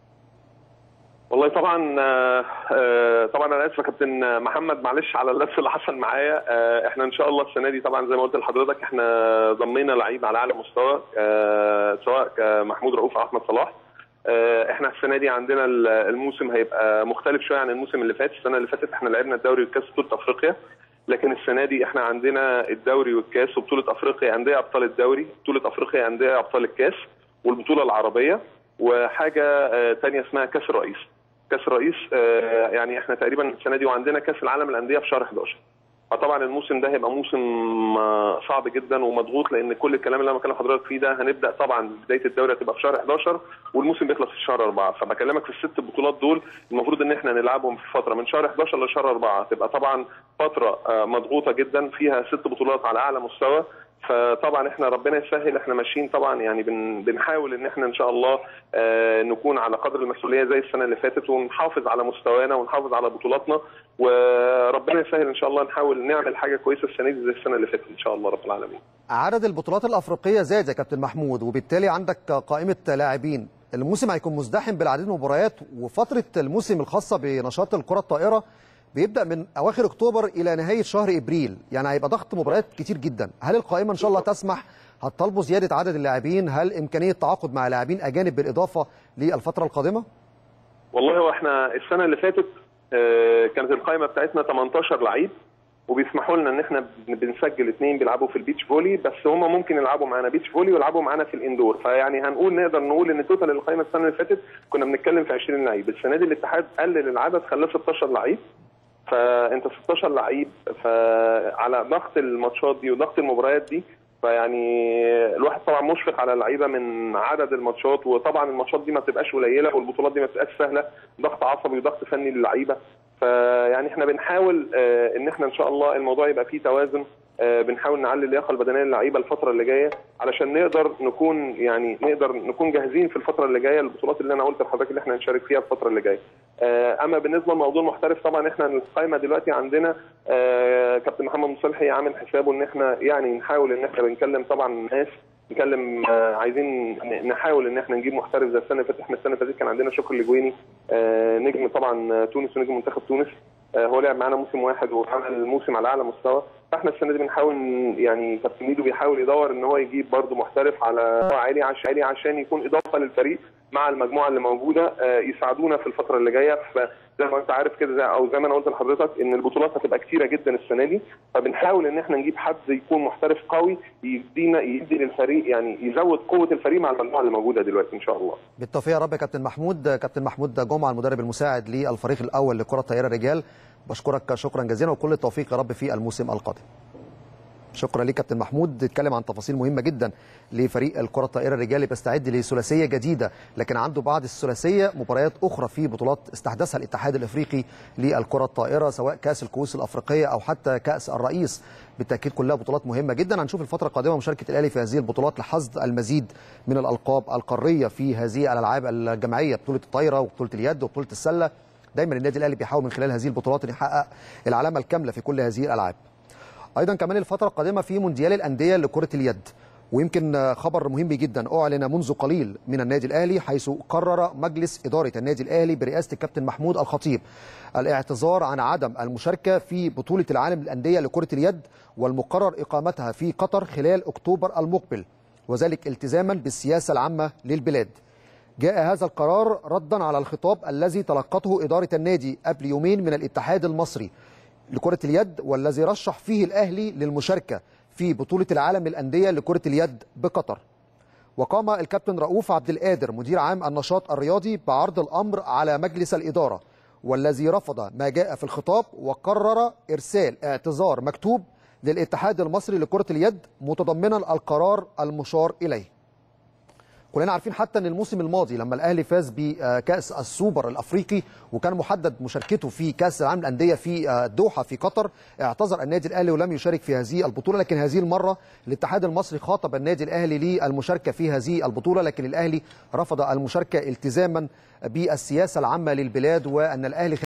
والله طبعا آه، آه، طبعا انا اسف يا كابتن محمد معلش على اللبس اللي حصل معايا آه، احنا ان شاء الله السنه دي طبعا زي ما قلت لحضرتك احنا ضمينا لعيب على اعلى مستوى آه، سواء محمود رؤوف او احمد صلاح آه، احنا السنه دي عندنا ال- الموسم هيبقى مختلف شويه عن الموسم اللي فات السنه اللي فاتت احنا لعبنا الدوري والكاس بطوله افريقيا لكن السنه دي احنا عندنا الدوري والكاس وبطوله افريقيا انديه ابطال الدوري بطوله افريقيا انديه ابطال الكاس والبطوله العربيه وحاجه آه، تانية اسمها كاس الرئيس كاس الرئيس آه، يعني احنا تقريبا السنه دي وعندنا كاس العالم للانديه في شهر 11 فطبعا الموسم ده هيبقى موسم آه، صعب جدا ومضغوط لان كل الكلام اللي انا بكلم حضرتك فيه ده هنبدا طبعا بدايه الدوري هتبقى في شهر 11 والموسم بيخلص في شهر 4 فبكلمك في الست بطولات دول المفروض ان احنا نلعبهم في فتره من شهر 11 لشهر 4 تبقى طبعا فتره آه، مضغوطه جدا فيها ست بطولات على اعلى مستوى فطبعا احنا ربنا يسهل احنا ماشيين طبعا يعني بن بنحاول ان احنا ان شاء الله آه نكون على قدر المسؤوليه زي السنه اللي فاتت ونحافظ على مستوانا ونحافظ على بطولاتنا وربنا يسهل ان شاء الله نحاول نعمل حاجه كويسه السنه دي زي السنه اللي فاتت ان شاء الله رب العالمين. عدد البطولات الافريقيه زاد يا كابتن محمود وبالتالي عندك قائمه لاعبين الموسم هيكون مزدحم بالعديد من المباريات وفتره الموسم الخاصه بنشاط الكره الطائره بيبدا من اواخر اكتوبر الى نهايه شهر ابريل يعني هيبقى ضغط مباريات كتير جدا هل القائمه ان شاء الله تسمح هتطالبوا زياده عدد اللاعبين هل امكانيه تعاقد مع لاعبين اجانب بالاضافه للفتره القادمه والله هو احنا السنه اللي فاتت آه، كانت القائمه بتاعتنا 18 لعيب وبيسمحوا لنا ان احنا بن- بنسجل اثنين بيلعبوا في البيتش فولي بس هم ممكن يلعبوا معانا بيتش فولي ويلعبوا معانا في الاندور فيعني هنقول نقدر نقول ان توتال القائمه السنه اللي فاتت كنا بنتكلم في 20 لعيب السنه دي الاتحاد قلل العدد خلاه 16 لعيب فانت 16 لعيب فعلى ضغط الماتشات دي وضغط المباريات دي فيعني الواحد طبعا مشفق على اللعيبه من عدد الماتشات وطبعا الماتشات دي ما بتبقاش قليله والبطولات دي ما بتبقاش سهله ضغط عصبي وضغط فني للعيبه فيعني احنا بنحاول آه، ان احنا ان شاء الله الموضوع يبقى فيه توازن آه، بنحاول نعلي اللياقه البدنيه للعيبه الفتره اللي جايه علشان نقدر نكون يعني نقدر نكون جاهزين في الفتره اللي جايه البطولات اللي انا قلت لحضرتك اللي احنا هنشارك فيها الفتره اللي جايه. آه، اما بالنسبه لموضوع المحترف طبعا احنا القائمه دلوقتي عندنا آه، كابتن محمد مصلحي عامل حسابه ان احنا يعني نحاول ان احنا بنكلم طبعا الناس نتكلم آه، عايزين ن- نحاول ان احنا نجيب محترف زي السنه اللي فاتت احنا السنه اللي فاتت كان عندنا شكر الجويني آه، نجم طبعا آه، تونس ونجم منتخب تونس آه، هو لعب معانا موسم واحد وعمل الموسم على اعلى مستوى فاحنا السنه دي بنحاول ن- يعني كابتن ميدو بيحاول يدور ان هو يجيب برده محترف على مستوى عالي عشان عالي عشان يكون اضافه للفريق مع المجموعه اللي موجوده آه، يساعدونا في الفتره اللي جايه فزي ما انت عارف كده زي او زي ما انا قلت لحضرتك ان البطولات هتبقى كتيره جدا السنه دي فبنحاول ان احنا نجيب حد يكون محترف قوي يدينا يدي للفريق يعني يزود قوه الفريق مع المجموعه اللي موجوده دلوقتي ان شاء الله. بالتوفيق يا رب يا كابتن محمود كابتن محمود جمعه المدرب المساعد للفريق الاول لكره الطائره الرجال بشكرك شكرا جزيلا وكل التوفيق يا رب في الموسم القادم شكرا لك كابتن محمود اتكلم عن تفاصيل مهمه جدا لفريق الكره الطائره الرجالي بيستعد لثلاثيه جديده لكن عنده بعد الثلاثيه مباريات اخرى في بطولات استحدثها الاتحاد الافريقي للكره الطائره سواء كاس الكؤوس الافريقيه او حتى كاس الرئيس بالتاكيد كلها بطولات مهمه جدا هنشوف الفتره القادمه مشاركه الاهلي في هذه البطولات لحصد المزيد من الالقاب القاريه في هذه الالعاب الجماعيه بطوله الطايره وبطوله اليد وبطوله السله دايما النادي الاهلي بيحاول من خلال هذه البطولات ان يحقق العلامه الكامله في كل هذه الالعاب ايضا كمان الفتره القادمه في مونديال الانديه لكره اليد ويمكن خبر مهم جدا اعلن منذ قليل من النادي الاهلي حيث قرر مجلس اداره النادي الاهلي برئاسه الكابتن محمود الخطيب الاعتذار عن عدم المشاركه في بطوله العالم للانديه لكره اليد والمقرر اقامتها في قطر خلال اكتوبر المقبل وذلك التزاما بالسياسه العامه للبلاد جاء هذا القرار ردا على الخطاب الذي تلقته اداره النادي قبل يومين من الاتحاد المصري لكرة اليد والذي رشح فيه الأهلي للمشاركة في بطولة العالم للأندية لكرة اليد بقطر وقام الكابتن رؤوف عبد القادر مدير عام النشاط الرياضي بعرض الأمر على مجلس الإدارة والذي رفض ما جاء في الخطاب وقرر إرسال اعتذار مكتوب للاتحاد المصري لكرة اليد متضمنا القرار المشار إليه كلنا عارفين حتى ان الموسم الماضي لما الاهلي فاز بكاس السوبر الافريقي وكان محدد مشاركته في كاس العالم للانديه في الدوحه في قطر اعتذر النادي الاهلي ولم يشارك في هذه البطوله لكن هذه المره الاتحاد المصري خاطب النادي الاهلي للمشاركه في هذه البطوله لكن الاهلي رفض المشاركه التزاما بالسياسه العامه للبلاد وان الاهلي